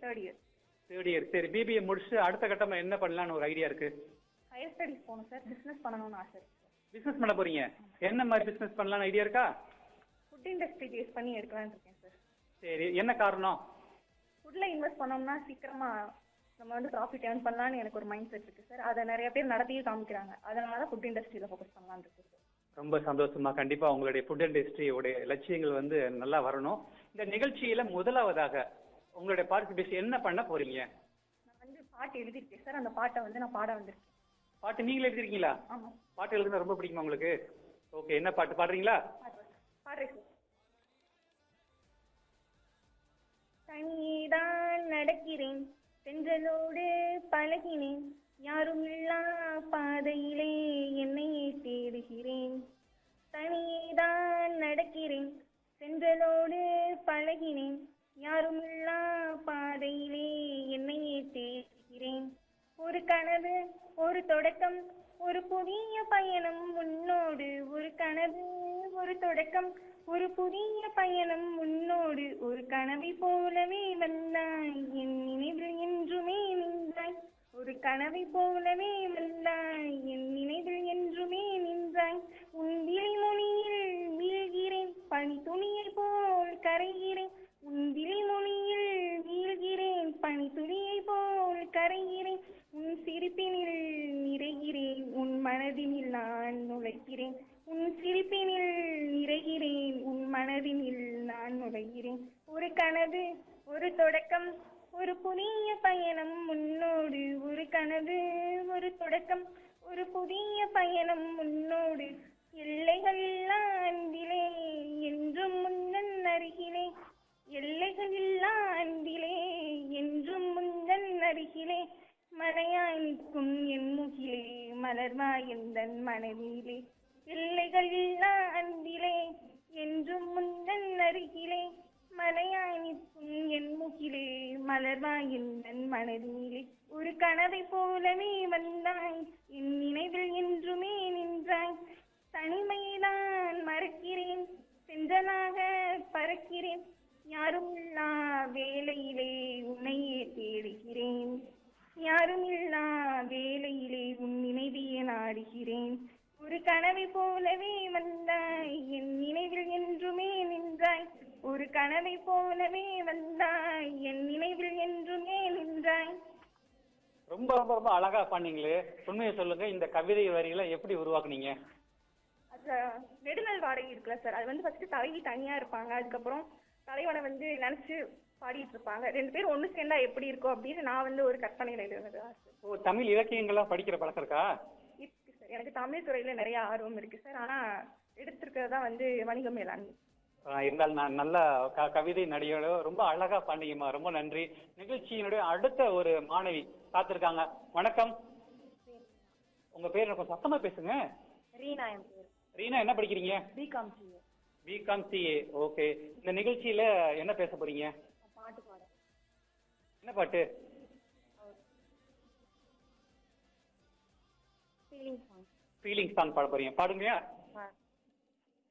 third year third year சரி BBA முடிச்சுட்டு அடுத்த கட்டமா என்ன பண்ணலாம்னு ஒரு ஐடியா இருக்கு ஹையர் ஸ்டடிஸ் போகணும் சார் பிஸ்னஸ் பண்ணணும்னு ஆசை இருக்கு பிசினஸ் பண்ண போறீங்க என்ன மாதிரி பிசினஸ் பண்ணலாம்னு ஐடியா இருக்கா ஃபுட் இண்டஸ்ட்ரி பேஸ் பண்ணி எடுக்கலாம்னு இருக்கேன் சார் சரி என்ன காரணம் ஃபுட்டில் இன்வெஸ்ட் பண்ணோம்னா சீக்கிரமா நம்ம வந்து ப்ராஃபிட் ஏர்ன் பண்ணலாம்னு எனக்கு ஒரு மைண்ட் செட் இருக்கு சார் அதை நிறைய பேர் நடத்தியே காமிக்கிறாங்க அதனால தான் ஃபுட் இண்டஸ்ட்ரியில் ஃபோக்கஸ் பண்ணலாம்னு இருக்கு சார் ரொம்ப சந்தோஷமா கண்டிப்பா உங்களுடைய ஃபுட் இண்டஸ்ட்ரியோடைய லட்சியங்கள் வந்து நல்லா வரணும் இந்த நிகழ்ச்சியில முதலாவதாக உங்களுடைய பார்ட்டிசிபேஷன் என்ன பண்ண போறீங்க நான் வந்து பாட்டு எழுதியிருக்கேன் சார் அந்த பாட்டை வந்து நான் பாட வந்திருக்கேன் பாட்டு நீங்களே எழுதிருக்கீங்களா ஆமாம் பாட்டு எழுதுனா ரொம்ப பிடிக்குமா உங்களுக்கு ஓகே என்ன பாட்டு பாடுறீங்களா பாடுறேன் பாடுறேன் சார் தனியேதான் நடக்கிறேன் சென்றலோடு பழகினேன் யாரும் இல்லா பாதையிலே என்னையே தேடுகிறேன் தனியேதான் நடக்கிறேன் சென்றலோடு பழகினேன் யாரும் இல்லா பாதையிலே என்னையே தேடுகிறேன் ஒரு கனவு ஒரு தொடக்கம் ஒரு புதிய பயணம் முன்னோடு ஒரு கனவு ஒரு தொடக்கம் ஒரு புதிய பயணம் முன்னோடு ஒரு கனவை போலவே வந்தாய் என் நினைவில் என்றுமே நின்றாய் ஒரு கனவை போலவே வந்தாய் என் நினைவில் என்றுமே நின்றாய் உன் விழிமொழியில் வீழ்கிறேன் பனி துணியை போல் கரைகிறேன் உன் விழிமொழியில் வீழ்கிறேன் பனி துளியை போல் கரைகிறேன் உன் சிரிப்பினில் நிறைகிறேன் உன் மனதினில் நான் நுழைகிறேன் உன் சிரிப்பினில் நிறைகிறேன் உன் மனதினில் நான் நுழைகிறேன் ஒரு கனவு ஒரு தொடக்கம் ஒரு புதிய பயணம் முன்னோடு ஒரு கனவு ஒரு தொடக்கம் ஒரு புதிய பயணம் முன்னோடு எல்லைகள் இல்லா அன்பிலே என்றும் முன்னன் அருகிலே எல்லைகள் இல்லா அன்பிலே என்றும் முந்தன் அருகிலே மலையாய் நிற்கும் என் முகிலே மலர்வாய் எந்தன் மனதிலே எல்லைகள் இல்லா அன்பிலே என்றும் முந்தன் அருகிலே மலையாய் நிற்கும் என் முகிலே மலர்வாய் எந்தன் மனதிலே ஒரு கனவை போலவே வந்தாய் என் நினைவில் என்றுமே நின்றாய் தனிமைதான் மறக்கிறேன் சென்றனாக பறக்கிறேன் யாரும் இல்லா வேலையிலே உன்னையே தேடுகிறேன் யாரும் இல்லா வேலையிலே உன் நினைவியே நாடுகிறேன் ஒரு கனவை போலவே வந்தாய் என் நினைவில் என்றுமே நின்றாய் ஒரு கனவை போலவே வந்தாய் என் நினைவில் என்றுமே நின்றாய் ரொம்ப ரொம்ப ரொம்ப அழகா பண்ணீங்களே உண்மையை சொல்லுங்க இந்த கவிதை வரிகளை எப்படி உருவாக்குனீங்க அது நெடுநல் வாடகை இருக்குல்ல சார் அது வந்து ஃபர்ஸ்ட் தலைவி தனியா இருப்பாங்க அதுக்கப்புறம் தலைவனை வந்து நினைச்சு பாடிட்டு இருப்பாங்க ரெண்டு பேரும் ஒண்ணு சேர்ந்தா எப்படி இருக்கும் அப்படின்னு நான் வந்து ஒரு கற்பனையில எழுதுனது ஆசை ஓ தமிழ் இலக்கியங்கள்லாம் படிக்கிற பழக்கம் இருக்கா இருக்கு சார் எனக்கு தமிழ் துறையில நிறைய ஆர்வம் இருக்கு சார் ஆனா எடுத்திருக்கிறது தான் வந்து வணிக மேலாண்மை ஆஹ் இருந்தாலும் நான் நல்ல க- கவிதை நடிகையோட ரொம்ப அழகா பண்ணீங்கம்மா ரொம்ப நன்றி நிகழ்ச்சியினுடைய அடுத்த ஒரு மாணவி காத்திருக்காங்க வணக்கம் உங்க பேர் கொஞ்சம் சத்தமா பேசுங்க ரீனா என் பேர் ரீனா என்ன படிக்கிறீங்க BCom CA BCom CA okay இந்த நிகழ்ச்சியில என்ன பேச போறீங்க பாட்டு பாட என்ன பாட்டு ஃபீலிங் சாங் ஃபீலிங் சாங் பாட போறீங்க பாடுங்க